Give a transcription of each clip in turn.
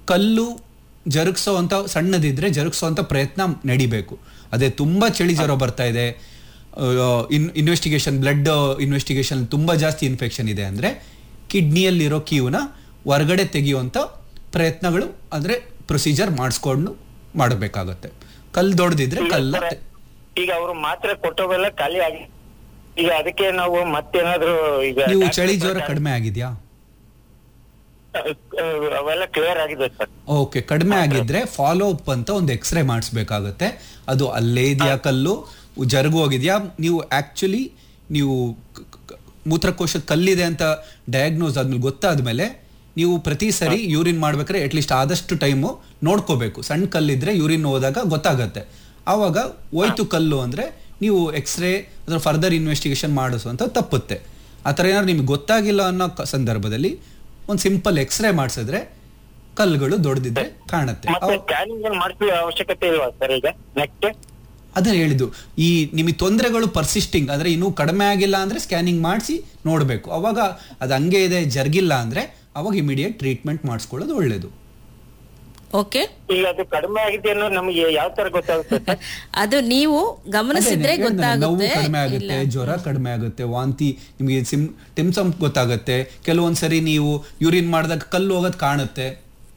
ಕಲ್ಲು ಜರುಗಿಸೋ ಅಂತ ಸಣ್ಣದಿದ್ರೆ ಜರುಗಿಸೋ ಅಂತ ಪ್ರಯತ್ನ ನಡಿಬೇಕು ಅದೇ ತುಂಬಾ ಚಳಿ ಜ್ವರ ಬರ್ತಾ ಇದೆ ಇನ್ ಇನ್ವೆಸ್ಟಿಗೇಷನ್ ಬ್ಲಡ್ ಇನ್ವೆಸ್ಟಿಗೇಷನ್ ತುಂಬಾ ಜಾಸ್ತಿ ಇನ್ಫೆಕ್ಷನ್ ಇದೆ ಅಂದ್ರೆ ಕಿಡ್ನಿಯಲ್ಲಿರೋ ಕೀವನ್ನ ಹೊರಗಡೆ ತೆಗೆಯುವಂತ ಪ್ರಯತ್ನಗಳು ಅಂದ್ರೆ ಪ್ರೊಸೀಜರ್ ಮಾಡಿಸ್ಕೊಂಡು ಮಾಡಬೇಕಾಗತ್ತೆ ಕಲ್ಲು ದೊಡ್ಡದಿದ್ರೆ ಕಲ್ಲ ತೆ- ಈಗ ಅವರು ಮಾತ್ರೆ ಕೊಟ್ಟವೆಲ್ಲ ಖಾಲಿ ಆಗಿ ಈಗ ಅದಕ್ಕೆ ನಾವು ಮತ್ತೇನಾದ್ರು ಈಗ ನೀವು ಡಾಕ್ಟರ್ ಚಳಿ ಜ್ವರ ಪ್ರಕಾರ- ಕಡಿಮೆ ಆಗಿದ್ಯಾ ಅಹ್, ಅವೆಲ್ಲ ಕ್ಲಿಯರ್ ಆಗಿದೆ ಸರ್ ಓಕೆ ಕಡಿಮೆ ಆಗಿದ್ರೆ ಫಾಲೋ ಅಪ್ ಅಂತ ಒಂದು ಎಕ್ಸ್ರೇ ಮಾಡಿಸ್ಬೇಕಾಗತ್ತೆ ಅದು ಅಲ್ಲೇ ಇದೆಯಾ ಕಲ್ಲು ಜರುಗು ಹೋಗಿದ್ಯಾ ನೀವು ಆಕ್ಚುಲಿ ನೀವು ಕ- ಕ- ಮೂತ್ರಕೋಶ ಕಲ್ಲಿದೆ ಅಂತ ಡಯಾಗ್ನೋಸ್ ಆದ್ಮೇಲೆ ಗೊತ್ತಾದ್ಮೇಲೆ ನೀವು ಪ್ರತಿ ಸರಿ ಯೂರಿನ್ ಮಾಡ್ಬೇಕಾದ್ರೆ ಅಟ್ಲೀಸ್ಟ್ ಆದಷ್ಟು ಟೈಮು ನೋಡ್ಕೋಬೇಕು ಸಣ್ಣ ಕಲ್ಲಿದ್ರೆ ಯೂರಿನ್ ಹೋದಾಗ ಗೊತ್ತಾಗತ್ತೆ ಆವಾಗ ಹೋಯ್ತು ಕಲ್ಲು ಅಂದ್ರೆ ನೀವು ಎಕ್ಸ್ರೇ ಅದರ ಫರ್ದರ್ ಇನ್ವೆಸ್ಟಿಗೇಷನ್ ಮಾಡಿಸುವಂತ ತಪ್ಪುತ್ತೆ ಆ ಥರ ಏನಾದ್ರು ನಿಮ್ಗೆ ಗೊತ್ತಾಗಿಲ್ಲ ಅನ್ನೋ ಕ- ಸಂದರ್ಭದಲ್ಲಿ ಒಂದು ಸಿಂಪಲ್ ಎಕ್ಸ್ರೇ ಮಾಡಿಸಿದ್ರೆ ಕಲ್ಲುಗಳು ದೊಡ್ಡದಿದ್ರೆ ಕಾಣುತ್ತೆ ಮತ್ತೆ ಅವ್- ಸ್ಕ್ಯಾನಿಂಗ್ ಮಾಡಿಸುವ ಅವಶ್ಯಕತೆ ಇಲ್ವಾ ಸರ್ ಈಗ ನೆಕ್ಸ್ಟ್ ಅದನ್ನ ಹೇಳಿದ್ದು ಈ ನಿಮಗೆ ತೊಂದರೆಗಳು ಪರ್ಸಿಸ್ಟಿಂಗ್ ಅಂದ್ರೆ ಇನ್ನೂ ಕಡಿಮೆ ಆಗಿಲ್ಲ ಅಂದ್ರೆ ಸ್ಕ್ಯಾನಿಂಗ್ ಮಾಡಿಸಿ ನೋಡಬೇಕು ಅವಾಗ ಅದು ಹಂಗೆ ಇದೆ ಜರ್ಗಿಲ್ಲ ಅಂದ್ರೆ ಅವಾಗ ಇಮಿಡಿಯೇಟ್ ಟ್ರೀಟ್ಮೆಂಟ್ ಮಾಡಿಸ್ಕೊಳ್ಳೋದು ಒಳ್ಳೇದು ಓಕೆ ಈಗ ಅದು ಕಡಿಮೆ ಆಗಿದೆ ಅನ್ನೋದು ನಮಗೆ ಯಾವ ತರ ಗೊತ್ತಾಗುತ್ತೆ ಸರ್ ಅದು ನೀವು ಗಮನಿಸಿದ್ರೆ ಅದೇ ಹೇಳಿದ್ನಲ್ಲ, ನೋವು ಗೊತ್ತಾಗುತ್ತೆ ಕಡಿಮೆ ಆಗುತ್ತೆ ಜ್ವರ ಕಡಿಮೆ ಆಗುತ್ತೆ ವಾಂತಿ ನಿಮಗೆ ಸಿಮ್ ಟಿಮ್ಸಮ್ ಗೊತ್ತಾಗುತ್ತೆ ಕೆಲವೊಂದ್ಸರಿ ನೀವು ಯೂರಿನ್ ಮಾಡಿದಾಗ ಕಲ್ಲು ಹೋಗೋದು ಕಾಣುತ್ತೆ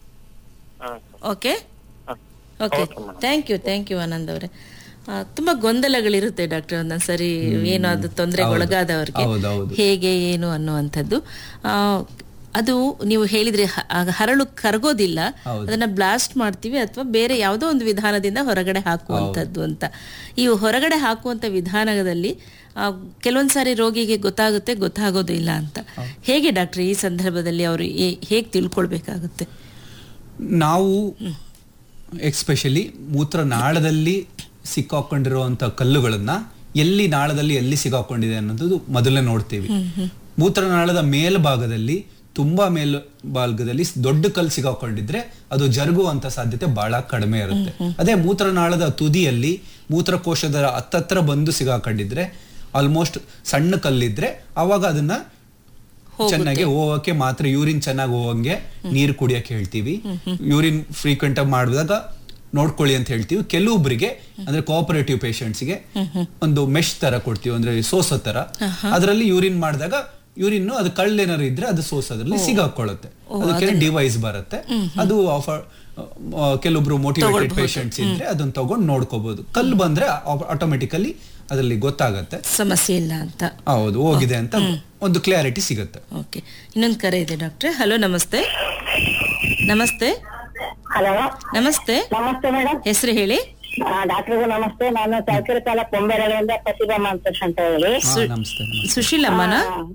ಹಾ ಓಕೆ ಹಾ. Okay Okay, madam. Thank you thank you Anand ಅವರೇ ಆ, ತುಂಬಾ ಗೊಂದಲಗಳಿರುತ್ತೆ ಡಾಕ್ಟರ್ ಒಂದೊಂದ್ಸರಿ ಏನು ಅದು ತೊಂದರೆಗೆ ಹೌದು. ಒಳಗಾದವರಿಗೆ ಹೌದೌದು. ಹೇಗೆ ಏನು ಅನ್ನುವಂಥದ್ದು ಆ, ಅದು ನೀವು ಹೇಳಿದ್ರೆ ಹ- ಆಗ ಹರಳು ಕರಗೋದಿಲ್ಲ ಹೌದು. ಅದನ್ನ ಬ್ಲಾಸ್ಟ್ ಮಾಡ್ತೀವಿ ಅಥವಾ ಬೇರೆ ಯಾವುದೋ ಒಂದು ವಿಧಾನದಿಂದ ಹೊರಗಡೆ ಹಾಕುವಂಥದ್ದು ಅಂತ ಈ ಹೊರಗಡೆ ಹಾಕುವಂತ ವಿಧಾನದಲ್ಲಿ ಆ, ಕೆಲವೊಂದ್ ಸಾರಿ ರೋಗಿಗೆ ಗೊತ್ತಾಗುತ್ತೆ ಗೊತ್ತಾಗೋದಿಲ್ಲ ಅಂತ ಹೇಗೆ ಡಾಕ್ಟರ್ ಈ ಸಂದರ್ಭದಲ್ಲಿ ಅವರು ಹೇಗೆ ತಿಳ್ಕೊಳ್ಬೇಕಾಗುತ್ತೆ ನಾವು ಎಕ್ಸ್ಪೆಷಲಿ ಮೂತ್ರನಾಳದಲ್ಲಿ ಸಿಕ್ಕಾಕೊಂಡಿರುವಂತ ಕಲ್ಲುಗಳನ್ನ ಎಲ್ಲಿ ನಾಳದಲ್ಲಿ ಎಲ್ಲಿ ಸಿಕ್ಕಾಕೊಂಡಿದೆ ಅನ್ನೋದು ಮೊದಲೇ ನೋಡ್ತೀವಿ ಮೂತ್ರನಾಳದ ಮೇಲ್ಭಾಗದಲ್ಲಿ ತುಂಬಾ ಮೇಲ್ಭಾಗದಲ್ಲಿ ದೊಡ್ಡ ಕಲ್ಲು ಸಿಕ್ಕಾಕೊಂಡಿದ್ರೆ ಅದು ಜರುಗುವಂತ ಸಾಧ್ಯತೆ ಬಹಳ ಕಡಿಮೆ ಇರುತ್ತೆ ಅದೇ ಮೂತ್ರನಾಳದ ತುದಿಯಲ್ಲಿ ಮೂತ್ರಕೋಶದ ಹತ್ತತ್ರ ಬಂದು ಸಿಗಾಕೊಂಡಿದ್ರೆ ಆಲ್ಮೋಸ್ಟ್ ಸಣ್ಣ ಕಲ್ಲಿದ್ರೆ ಅವಾಗ ಅದನ್ನ ಚೆನ್ನಾಗಿ ಹೋಗಕ್ಕೆ ಮಾತ್ರ ಯೂರಿನ್ ಚೆನ್ನಾಗಿ ಹೋಗಂಗೆ ನೀರು ಕುಡಿಯಕ್ಕೆ ಹೇಳ್ತೀವಿ ಯೂರಿನ್ ಫ್ರೀಕ್ವೆಂಟ್ ಆಗಿ ಮಾಡಿದಾಗ ನೋಡ್ಕೊಳ್ಳಿ ಅಂತ ಹೇಳ್ತೀವಿ ಕೆಲವೊಬ್ಬರಿಗೆ ಅಂದ್ರೆ ಕೋಆಪರೇಟಿವ್ ಗೆ ಒಂದು ಮೆಶ್ ತರ ಕೊಡ್ತೀವಿ ಅಂದ್ರೆ ಸೋಸೋ ತರ ಅದರಲ್ಲಿ ಯೂರಿನ್ ಮಾಡಿದಾಗ ಯೂರಿನ್ ಅದು ಕಳ್ಳೇನಾರು ಇದ್ರೆ ಅದು ಸೋಸೋದ್ರಲ್ಲಿ ಸಿಗಾಕೊಳ್ಳುತ್ತೆ ಅದಕ್ಕೆ ಡಿವೈಸ್ ಬರುತ್ತೆ ಅದು ಆಫರ್ ಕೆಲವೊಬ್ರು ಮೋಟಿವೇಟೆಡ್ ಪೇಷಂಟ್ಸ್ ಇದ್ರೆ ಅದನ್ನ ತಗೊಂಡು ನೋಡ್ಕೋಬಹುದು ಕಲ್ಲು ಬಂದ್ರೆ ಆಟೋಮೆಟಿಕಲಿ ಅದರಲ್ಲಿ ಗೊತ್ತಾಗತ್ತೆ ಸಮಸ್ಯೆ ಇಲ್ಲ ಅಂತ ಹೌದು ಹೋಗಿದೆ ಅಂತ ಒಂದು ಕ್ಲಾರಿಟಿ ಸಿಗುತ್ತೆ ಓಕೆ ಇನ್ನೊಂದು ಕರೆ ಇದೆ ಡಾಕ್ಟ್ರೆ ಹಲೋ ನಮಸ್ತೆ ನಮಸ್ತೆ ಹಲೋ ನಮಸ್ತೆ ನಮಸ್ತೆ ಮೇಡಮ್ ಹೆಸರು ಹೇಳಿ ಡಾಕ್ಟರ್ಗೂ ನಮಸ್ತೆ ನಾನು ತಲಕೆರೆ ತಾಲೂಕು ಕೊಂಬೇರಗಳಿಂದ ಪ್ರತಿಭಾ ಮಾಂತೇಶ್ ಅಂತ ಹೇಳಿ ಹಾ, ನಮಸ್ತೆ ನಮಸ್ತೆ ಸುಶೀಲಮ್ಮನ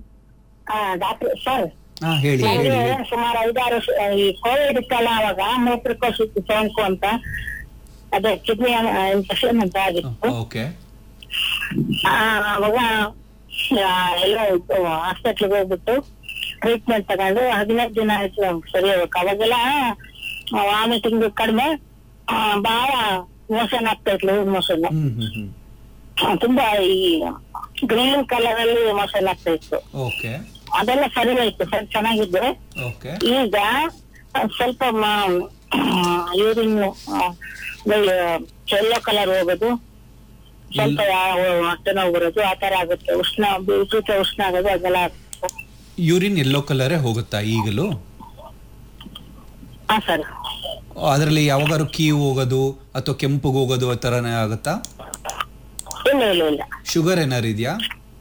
ಡಾಕ್ಟರ್ ಸರ್ ಹಾ ಹೇಳಿ ಹೇಳಿ ಹೇಳಿ. ಸುಮಾರು ಐದಾರು ಶ- ಈ ಕೋವಿಡ್ ಇತ್ತಲ್ಲ ಅವಾಗ ಮೂತ್ರಕೋಶ ಸೋಂಕು ಅಂತ ಅದೇ ಕಿಡ್ನಿ ಇನ್ಫೆಕ್ಷನ್ ಅಂತ ಆಗಿತ್ತು ಓಕೆ ಆ, ಅವಾಗ ಆ, ಎಲ್ಲ ಹಾಸ್ಪಿಟ್ಲಿಗೆ ಹೋಗ್ಬಿಟ್ಟು ಟ್ರೀಟ್ಮೆಂಟ್ ತಗೊಂಡು ಹದಿನೈದು ದಿನ ಆಯ್ತು ಸರಿ ಹೋಗಕ್ಕೆ ಅವಾಗೆಲ್ಲ ವಾಮಿಟಿಂಗ್ ಕಡಿಮೆ ಆ, ಬಹಳ ಮೋಷನ್ ಆಗ್ತಾ ಇತ್ತು ಲೂಸ್ ಮೋಷನ್ ಹ್ಮ್ ಹ್ಮ್ ಹ್ಮ್ ತುಂಬಾ ಈ ಗ್ರೀನ್ ಕಲರ್ ಅಲ್ಲಿ ಮೋಷನ್ ಆಗ್ತಾ ಇತ್ತು ಓಕೆ ಅದೆಲ್ಲ ಸರಿ ಹೋಯ್ತು ಸರಿ ಚೆನ್ನಾಗಿದ್ದು ಓಕೆ ಈಗ ಸ್ವಲ್ಪ ಯೂರಿನ್ ಯೆಲ್ಲೋ ಕಲರ್ ಹೋಗೋದು ಸ್ವಲ್ಪ ಹೊಟ್ಟೆ ನೋವು ಬರೋದು ಆ ತರ ಆಗುತ್ತೆ ಉಷ್ಣ ವಿಪರೀತ ಉಷ್ಣ ಆಗೋದು ಅದೆಲ್ಲ ಆಗುತ್ತೆ. ಯೂರಿನ್ ಎಲ್ಲೋ ಕಲರೇ ಹೋಗುತ್ತಾ ಈಗಲೂ ಹಾ ಸರ್ ಅದರಲ್ಲಿ ಯಾವಾಗಾರು ಕೀ ಹೋಗೋದು ಅಥವಾ ಕೆಂಪುಗೆ ಹೋಗೋದು ಆ ಥರನೇ ಆಗುತ್ತಾ ಇಲ್ಲ ಇಲ್ಲ ಇಲ್ಲ ಶುಗರ್ ಏನಾರು ಇದೆಯಾ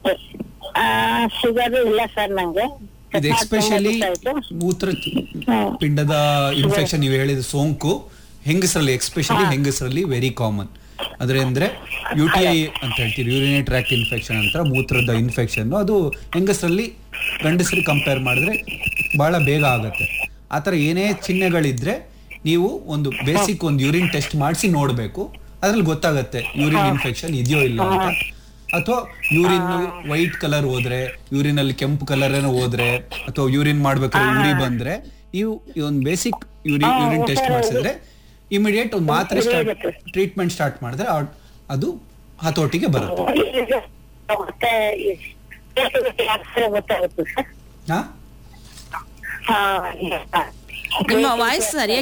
ಶುಗರ್ ಇಲ್ಲ ಸರ್ ನಂಗೆ ಇದು ಎಕ್ಸ್ಪೆಷಲಿ ಮೂತ್ರ ಪಿಂಡದ ಇನ್ಫೆಕ್ಷನ್ ನೀವು ಹೇಳಿದ ಸೋಂಕು ಹೆಂಗಸರಲ್ಲಿ ಎಕ್ಸ್ಪೆಷಲಿ ಹೆಂಗಸರಲ್ಲಿ ವೆರಿ ಕಾಮನ್ ಅದ್ರ ಅಂದ್ರೆ ಯು ಟಿ ಐ ಅಂತ ಹೇಳ್ತೀವಿ ಯೂರಿನೇ ಟ್ರ್ಯಾಕ್ಟ್ ಇನ್ಫೆಕ್ಷನ್ ಅಂತ ಮೂತ್ರದ ಇನ್ಫೆಕ್ಷನ್ ಅದು ಹೆಂಗಸರಲ್ಲಿ ಗಂಡಸರಿಗೆ ಕಂಪೇರ್ ಮಾಡಿದ್ರೆ ಬಹಳ ಬೇಗ ಆಗುತ್ತೆ ಆ ಥರ ಏನೇ ಚಿಹ್ನೆಗಳಿದ್ರೆ ನೀವು ಒಂದು ಬೇಸಿಕ್ ಒಂದು ಯೂರಿನ್ ಟೆಸ್ಟ್ ಮಾಡಿಸಿ ನೋಡಬೇಕು ಅದ್ರಲ್ಲಿ ಗೊತ್ತಾಗತ್ತೆ ಯೂರಿನ್ ಇನ್ಫೆಕ್ಷನ್ ಇದೆಯೋ ಇಲ್ಲ ಅಂತ ಅಥವಾ ಯೂರಿನ್ ವೈಟ್ ಕಲರ್ ಹೋದ್ರೆ ಯೂರಿನ್ ಅಲ್ಲಿ ಕೆಂಪು ಕಲರ್ ಏನೋ ಹೋದ್ರೆ ಅಥವಾ ಯೂರಿನ್ ಮಾಡ್ಬೇಕಾದ್ರೆ ಉರಿ ಬಂದ್ರೆ ನೀವು ಈ ಒಂದು ಬೇಸಿಕ್ ಯೂರಿನ್ ಯೂರಿನ್ ಟೆಸ್ಟ್ ಮಾಡಿಸಿದ್ರೆ ಇಮಿಡಿಯೇಟ್ ಒಂದು ಮಾತ್ರೆ ಸ್ಟಾರ್ಟ್ ಟ್ರೀಟ್ಮೆಂಟ್ ಸ್ಟಾರ್ಟ್ ಮಾಡಿದ್ರೆ ಆ- ಅದು ಹತೋಟಿಗೆ ಬರುತ್ತೆ ಮತ್ತೆ ಗೊತ್ತಾಗುತ್ತೆ ಸರ್ ಹಾ ಹಾ ನಿಮ್ಮ ವಾಯ್ಸ್ ಸರಿಯಾಗಿ